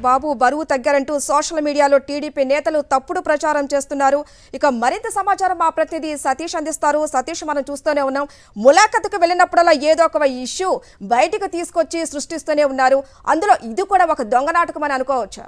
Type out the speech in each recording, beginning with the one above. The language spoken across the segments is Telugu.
బాబు బరువు తగ్గారంటూ సోషల్ మీడియాలో టీడీపీ నేతలు తప్పుడు ప్రచారం చేస్తున్నారు ఇక మరింత సమాచారం మా ప్రతినిధి సతీష్ అందిస్తారు సతీష్ మనం చూస్తూనే ఉన్నాం ములాఖతుకు వెళ్ళినప్పుడల్లా ఏదో ఒక ఇష్యూ బయటకు తీసుకొచ్చి సృష్టిస్తూనే ఉన్నారు అందులో ఇది కూడా ఒక దొంగ నాటకం అని అనుకోవచ్చా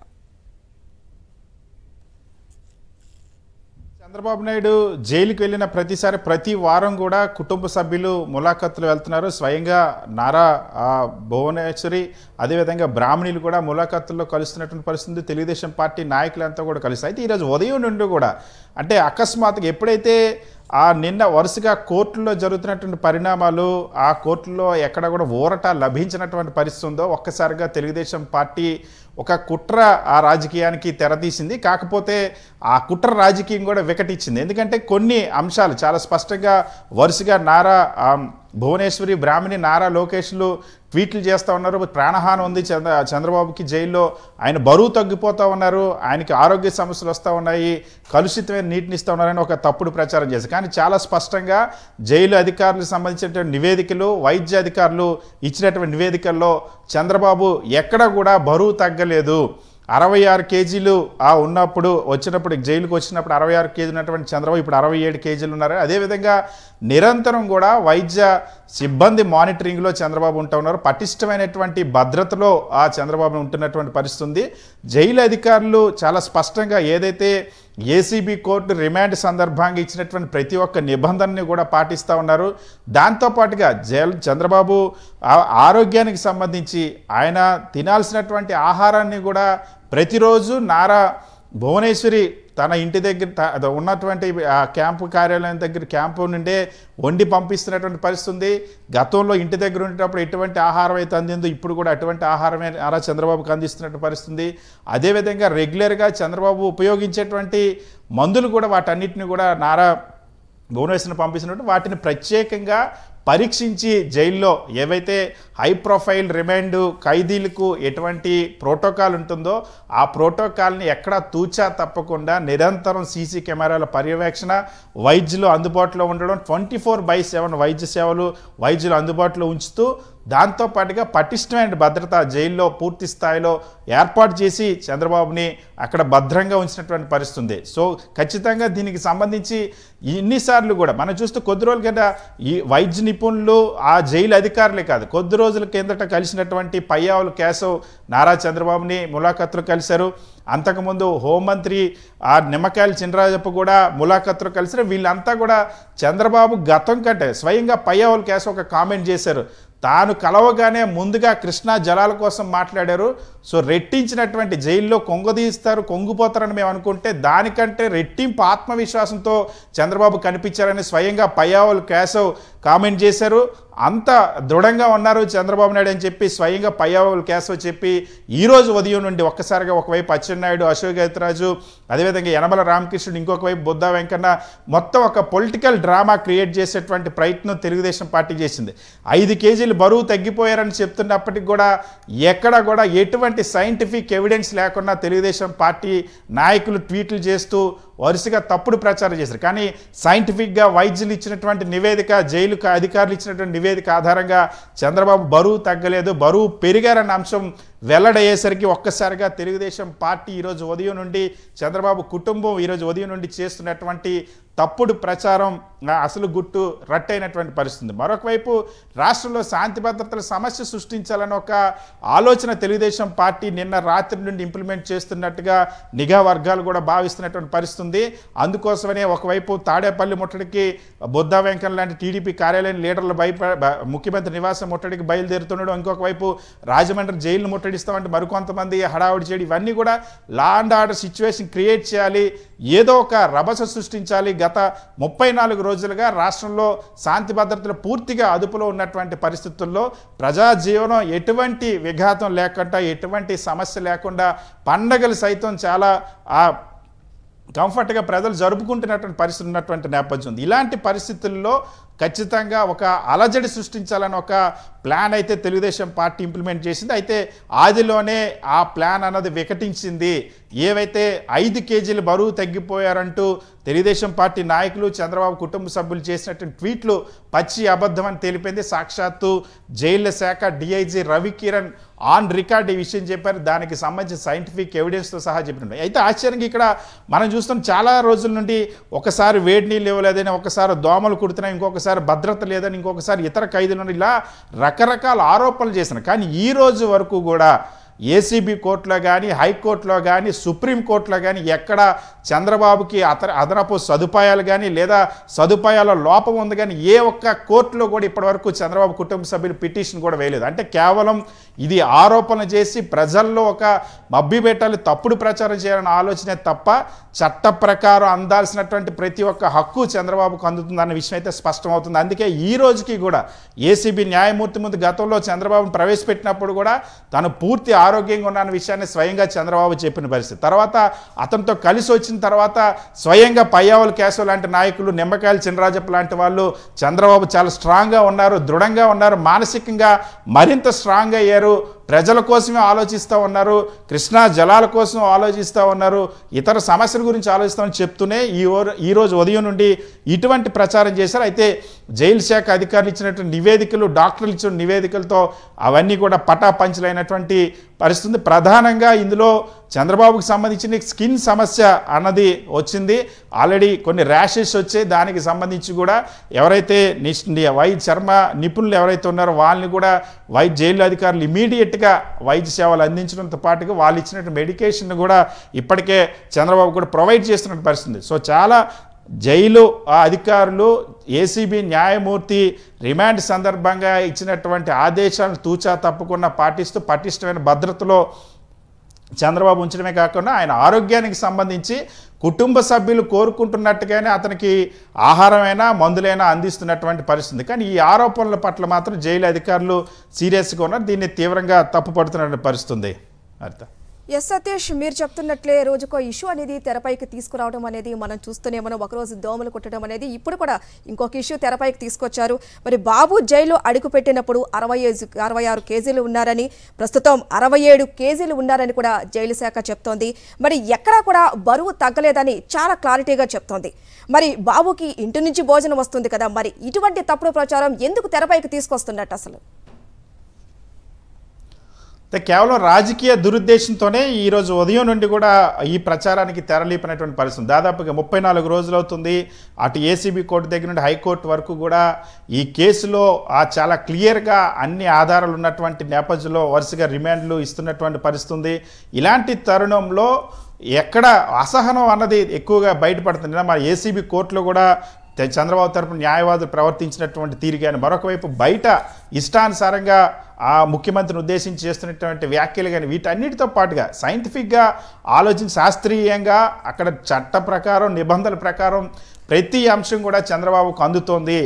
చంద్రబాబు నాయుడు జైలుకి వెళ్ళిన ప్రతిసారి ప్రతి వారం కూడా కుటుంబ సభ్యులు ములాఖత్తులు వెళ్తున్నారు స్వయంగా నారా ఆ, భువనేశ్వరి అదేవిధంగా బ్రాహ్మణులు కూడా ములాఖత్తుల్లో కలుస్తున్నటువంటి పరిస్థితి తెలుగుదేశం పార్టీ నాయకులంతా కూడా కలుస్తారు అయితే ఈరోజు ఉదయం నుండి కూడా అంటే అకస్మాత్తుగా ఎప్పుడైతే ఆ నిన్న వరుసగా కోర్టులో జరుగుతున్నటువంటి పరిణామాలు ఆ కోర్టులో ఎక్కడ కూడా ఊరట లభించినటువంటి పరిస్థితి ఉందో ఒక్కసారిగా తెలుగుదేశం పార్టీ ఒక కుట్ర ఆ రాజకీయానికి తెరతీసింది కాకపోతే ఆ కుట్ర రాజకీయం కూడా వికటించింది ఎందుకంటే కొన్ని అంశాలు చాలా స్పష్టంగా వరుసగా నారా ఆ, భువనేశ్వరి బ్రాహ్మణి నారా లోకేష్లు ట్వీట్లు చేస్తూ ఉన్నారు ప్రాణహాని ఉంది చంద్ర చంద్రబాబుకి జైల్లో ఆయన బరువు తగ్గిపోతూ ఉన్నారు ఆయనకి ఆరోగ్య సమస్యలు వస్తూ ఉన్నాయి కలుషితమైన నీటిని ఇస్తూ ఉన్నారని ఒక తప్పుడు ప్రచారం చేశారు కానీ చాలా స్పష్టంగా జైలు అధికారులకు సంబంధించినటువంటి నివేదికలు వైద్య అధికారులు ఇచ్చినటువంటి నివేదికల్లో చంద్రబాబు ఎక్కడ కూడా బరువు తగ్గలేదు అరవై ఆరు కేజీలు ఆ ఉన్నప్పుడు వచ్చినప్పుడు జైలుకు వచ్చినప్పుడు అరవై ఆరు కేజీలు ఉన్నటువంటి చంద్రబాబు ఇప్పుడు అరవై ఏడు కేజీలు ఉన్నారు అదేవిధంగా నిరంతరం కూడా వైద్య సిబ్బంది మానిటరింగ్లో చంద్రబాబు ఉంటూ ఉన్నారు పటిష్టమైనటువంటి భద్రతలో ఆ చంద్రబాబు ఉంటున్నటువంటి పరిస్థితి ఉంది జైలు అధికారులు చాలా స్పష్టంగా ఏదైతే ఏసీబీ కోర్టు రిమాండ్ సందర్భంగా ఇచ్చినటువంటి ప్రతి ఒక్క నిబంధనని కూడా పాటిస్తూ ఉన్నారు దాంతోపాటుగా జైలు చంద్రబాబు ఆ- ఆరోగ్యానికి సంబంధించి ఆయన తినాల్సినటువంటి ఆహారాన్ని కూడా ప్రతిరోజు నారా భువనేశ్వరి తన ఇంటి దగ్గర త- అద- ఉన్నటువంటి ఆ క్యాంపు కార్యాలయం దగ్గర క్యాంపు నుండే వండి పంపిస్తున్నటువంటి పరిస్థితి ఉంది గతంలో ఇంటి దగ్గర ఉండేటప్పుడు ఎటువంటి ఆహారం అయితే అందిందో ఇప్పుడు కూడా అటువంటి ఆహారమే నారా చంద్రబాబుకి అందిస్తున్నట్టు పరిస్థితి ఉంది అదేవిధంగా రెగ్యులర్గా చంద్రబాబు ఉపయోగించేటువంటి మందులు కూడా వాటన్నిటిని కూడా నారా భువనేశ్వరిని పంపిస్తున్నట్టు వాటిని ప్రత్యేకంగా పరీక్షించి జైల్లో ఏవైతే హై ప్రొఫైల్ రిమాండ్ ఖైదీలకు ఎటువంటి ప్రోటోకాల్ ఉంటుందో ఆ ప్రోటోకాల్ని ఎక్కడా తూచా తప్పకుండా నిరంతరం సీసీ కెమెరాల పర్యవేక్షణ వైద్యులు అందుబాటులో ఉండడం ట్వంటీ ఫోర్ బై సెవెన్ వైద్య సేవలు వైద్యులు అందుబాటులో ఉంచుతూ దాంతోపాటుగా పటిష్టమైన భద్రత జైల్లో పూర్తి స్థాయిలో ఏర్పాటు చేసి చంద్రబాబుని అక్కడ భద్రంగా ఉంచినటువంటి పరిస్థితి ఉంది సో ఖచ్చితంగా దీనికి సంబంధించి ఇన్నిసార్లు కూడా మనం చూస్తే కొద్ది రోజుల కింద ఈ వైద్య నిపుణులు ఆ జైలు అధికారులే కాదు కొద్ది రోజుల కిందట కలిసినటువంటి పయ్యావులు కేశవ్ నారా చంద్రబాబుని ములాఖత్తులు కలిశారు అంతకుముందు హోంమంత్రి ఆ నిమ్మకాయల చినరాజప్ప కూడా ములాఖత్తులు కలిసారు వీళ్ళంతా కూడా చంద్రబాబు గతం కంటే స్వయంగా పయ్యావుల కేశవ్ ఒక కామెంట్ చేశారు తాను కలవగానే ముందుగా కృష్ణా జలాల కోసం మాట్లాడారు సో రెట్టించినటువంటి జైల్లో కొంగదీస్తారు కొంగిపోతారని మేము అనుకుంటే దానికంటే రెట్టింపు ఆత్మవిశ్వాసంతో చంద్రబాబు కనిపించారని స్వయంగా పయ్యావులు కేశవ్ కామెంట్ చేశారు అంత దృఢంగా ఉన్నారు చంద్రబాబు నాయుడు అని చెప్పి స్వయంగా పయ్యావులు కేశవ్ చెప్పి ఈ రోజు ఉదయం నుండి ఒక్కసారిగా ఒకవైపు అచ్చెన్నాయుడు అశోక్ గైతరాజు అదేవిధంగా యనమల రామకృష్ణుడు ఇంకొక వైపు బుద్ధా వెంకన్న మొత్తం ఒక పొలిటికల్ డ్రామా క్రియేట్ చేసేటువంటి ప్రయత్నం తెలుగుదేశం పార్టీ చేసింది ఐదు కేజీలు బరువు తగ్గిపోయారని చెప్తున్నప్పటికి కూడా ఎక్కడ కూడా ఎటువంటి సైంటిఫిక్ ఎవిడెన్స్ లేకుండా తెలుగుదేశం పార్టీ నాయకులు ట్వీట్లు చేస్తూ వరుసగా తప్పుడు ప్రచారం చేశారు కానీ సైంటిఫిక్గా వైద్యులు ఇచ్చినటువంటి నివేదిక జైలు క- అధికారులు ఇచ్చినటువంటి నివేదిక ఆధారంగా చంద్రబాబు బరువు తగ్గలేదు బరువు పెరిగారన్న అంశం వెల్లడయ్యేసరికి ఒక్కసారిగా తెలుగుదేశం పార్టీ ఈరోజు ఉదయం నుండి చంద్రబాబు కుటుంబం ఈరోజు ఉదయం నుండి చేస్తున్నటువంటి తప్పుడు ప్రచారం ఆ, అసలు గుట్టు రట్టయినటువంటి పరిస్థితి మరొక వైపు రాష్ట్రంలో శాంతి భద్రతల సమస్య సృష్టించాలని ఒక ఆలోచన తెలుగుదేశం పార్టీ నిన్న రాత్రి నుండి ఇంప్లిమెంట్ చేస్తున్నట్టుగా నిఘా వర్గాలు కూడా భావిస్తున్నటువంటి పరిస్థితి ఉంది అందుకోసమనే ఒకవైపు తాడేపల్లి ముట్టడికి బుద్ధా వెంకన్న లాంటి టీడీపీ కార్యాలయం లీడర్లు భయప బ- ముఖ్యమంత్రి నివాసం ముట్టడికి బయలుదేరుతుండడం ఇంకొక వైపు రాజమండ్రి జైలు ముట్టడిస్తామంటే మరికొంతమంది హడావుడి చేయడం ఇవన్నీ కూడా law and order situation create చేయాలి ఏదో ఒక రభస సృష్టించాలి గత ముప్పై నాలుగు రోజులుగా రాష్ట్రంలో శాంతి భద్రతలు పూర్తిగా అదుపులో ఉన్నటువంటి పరిస్థితుల్లో ప్రజా జీవనం ఎటువంటి విఘాతం లేకుండా ఎటువంటి సమస్య లేకుండా పండగలు సైతం చాలా ఆ కంఫర్ట్గా ప్రజలు జరుపుకుంటున్నటువంటి పరిస్థితి ఉన్నటువంటి నేపథ్యం ఉంది ఇలాంటి పరిస్థితుల్లో ఖచ్చితంగా ఒక అలజడి సృష్టించాలని ఒక ప్లాన్ అయితే తెలుగుదేశం పార్టీ ఇంప్లిమెంట్ చేసింది అయితే ఆదిలోనే ఆ ప్లాన్ అన్నది వికటించింది ఏవైతే ఐదు కేజీలు బరువు తగ్గిపోయారంటూ తెలుగుదేశం పార్టీ నాయకులు చంద్రబాబు కుటుంబ సభ్యులు చేసినటువంటి ట్వీట్లు పచ్చి అబద్ధం అని తెలిపింది సాక్షాత్తు జైళ్ల శాఖ డిఐజీ రవికిరణ్ ఆన్ రికార్డ్ ఈ విషయం చెప్పారు దానికి సంబంధించిన సైంటిఫిక్ ఎవిడెన్స్తో సహా చెప్పినట్టు అయితే ఆశ్చర్యంగా ఇక్కడ మనం చూస్తాం చాలా రోజుల నుండి ఒకసారి వేడి నీళ్ళు ఇవ్వలేదని ఒకసారి దోమలు కుడుతున్నాయి ఇంకొకసారి భద్రత లేదని ఇంకొకసారి ఇతర ఖైదీలను ఇలా రకరకాల ఆరోపణలు చేసినారు కానీ ఈ రోజు వరకు కూడా ఏసీబీ కోర్టులో కానీ హైకోర్టులో కానీ సుప్రీంకోర్టులో కానీ ఎక్కడ చంద్రబాబుకి అత అదనపు సదుపాయాలు కానీ లేదా సదుపాయాల లోపం ఉంది కానీ ఏ ఒక్క కోర్టులో కూడా ఇప్పటివరకు చంద్రబాబు కుటుంబ సభ్యులు పిటిషన్ కూడా వేయలేదు అంటే కేవలం ఇది ఆరోపణ చేసి ప్రజల్లో ఒక మబ్బి పెట్టాలి తప్పుడు ప్రచారం చేయాలన్న ఆలోచనే తప్ప చట్ట ప్రకారం అందాల్సినటువంటి ప్రతి ఒక్క హక్కు చంద్రబాబుకు అందుతుందన్న విషయం అయితే స్పష్టమవుతుంది అందుకే ఈ రోజుకి కూడా ఏసీబీ న్యాయమూర్తి ముందు గతంలో చంద్రబాబును ప్రవేశపెట్టినప్పుడు కూడా తను పూర్తి ఆరోగ్యంగా ఉన్న విషయాన్ని స్వయంగా చంద్రబాబు చెప్పిన పరిస్థితి తర్వాత అతనితో కలిసి వచ్చిన తర్వాత స్వయంగా పయ్యావుల కేశవ్ లాంటి నాయకులు నిమ్మకాయల చినరాజప్ప లాంటి వాళ్ళు చంద్రబాబు చాలా స్ట్రాంగ్గా ఉన్నారు దృఢంగా ఉన్నారు మానసికంగా మరింత స్ట్రాంగ్ అయ్యారు ప్రజల కోసమే ఆలోచిస్తూ ఉన్నారు కృష్ణా జలాల కోసం ఆలోచిస్తూ ఉన్నారు ఇతర సమస్యల గురించి ఆలోచిస్తామని చెప్తూనే ఈ ఓ- ఈ రోజు ఉదయం నుండి ఇటువంటి ప్రచారం చేశారు అయితే జైలు శాఖ అధికారులు ఇచ్చినటువంటి నివేదికలు డాక్టర్లు ఇచ్చిన నివేదికలతో అవన్నీ కూడా పటాపంచలైనటువంటి పరిస్థితి ప్రధానంగా ఇందులో చంద్రబాబుకు సంబంధించిన స్కిన్ సమస్య అన్నది వచ్చింది ఆల్రెడీ కొన్ని ర్యాషెస్ వచ్చాయి దానికి సంబంధించి కూడా ఎవరైతే నిష్ వైద్య చర్మ నిపుణులు ఎవరైతే ఉన్నారో వాళ్ళని కూడా వైద్య జైలు అధికారులు ఇమీడియట్గా వైద్య సేవలు అందించడంతో పాటుగా వాళ్ళు ఇచ్చినట్టు మెడికేషన్ కూడా ఇప్పటికే చంద్రబాబు కూడా ప్రొవైడ్ చేస్తున్న పరిస్థితి సో చాలా జైలు ఆ అధికారులు ఏసీబీ న్యాయమూర్తి రిమాండ్ సందర్భంగా ఇచ్చినటువంటి ఆదేశాలను తూచా తప్పకుండా పాటిస్తూ పటిష్టమైన భద్రతలో చంద్రబాబు ఉంచడమే కాకుండా ఆయన ఆరోగ్యానికి సంబంధించి కుటుంబ సభ్యులు కోరుకుంటున్నట్టుగానే అతనికి ఆహారమైనా మందులైనా అందిస్తున్నటువంటి పరిస్థితి కానీ ఈ ఆరోపణల పట్ల మాత్రం జైలు అధికారులు సీరియస్గా ఉన్నారు దీన్ని తీవ్రంగా తప్పుపడుతున్న పరిస్థితి ఉంది అర్థ ఎస్ సతీష్ మీరు చెప్తున్నట్లే రోజుకో ఇష్యూ అనేది తెరపైకి తీసుకురావడం అనేది మనం చూస్తూనే మనం ఒకరోజు దోమలు కొట్టడం అనేది ఇప్పుడు కూడా ఇంకొక ఇష్యూ తెరపైకి తీసుకొచ్చారు మరి బాబు జైలు అడుగుపెట్టినప్పుడు అరవై ఐదు అరవై ఆరు కేజీలు ఉన్నారని ప్రస్తుతం అరవై ఏడు కేజీలు ఉన్నారని కూడా జైలు శాఖ చెప్తోంది మరి ఎక్కడా కూడా బరువు తగ్గలేదని చాలా క్లారిటీగా చెప్తోంది మరి బాబుకి ఇంటి నుంచి భోజనం వస్తుంది కదా మరి ఇటువంటి తప్పుడు ప్రచారం ఎందుకు తెరపైకి తీసుకొస్తున్నట్టు అసలు అయితే కేవలం రాజకీయ దురుద్దేశంతోనే ఈరోజు ఉదయం నుండి కూడా ఈ ప్రచారానికి తెరలేపినటువంటి పరిస్థితి దాదాపుగా ముప్పై నాలుగు రోజులు అవుతుంది అటు ఏసీబీ కోర్టు దగ్గర నుండి హైకోర్టు వరకు కూడా ఈ కేసులో ఆ చాలా క్లియర్గా అన్ని ఆధారాలు ఉన్నటువంటి నేపథ్యంలో వరుసగా రిమాండ్లు ఇస్తున్నటువంటి పరిస్థితి ఉంది ఇలాంటి తరుణంలో ఎక్కడ అసహనం అన్నది ఎక్కువగా బయటపడుతుంది నిన్న మన ఏసీబీ కోర్టులో కూడా తె- చంద్రబాబు తరపున న్యాయవాదులు ప్రవర్తించినటువంటి తీరు కానీ మరొక వైపు బయట ఇష్టానుసారంగా ఆ ముఖ్యమంత్రిని ఉద్దేశించి చేస్తున్నటువంటి వ్యాఖ్యలు కానీ వీటన్నిటితో పాటుగా సైంటిఫిక్గా ఆలోచించి శాస్త్రీయంగా అక్కడ చట్ట ప్రకారం నిబంధనల ప్రకారం ప్రతి అంశం కూడా చంద్రబాబుకు అందుతోంది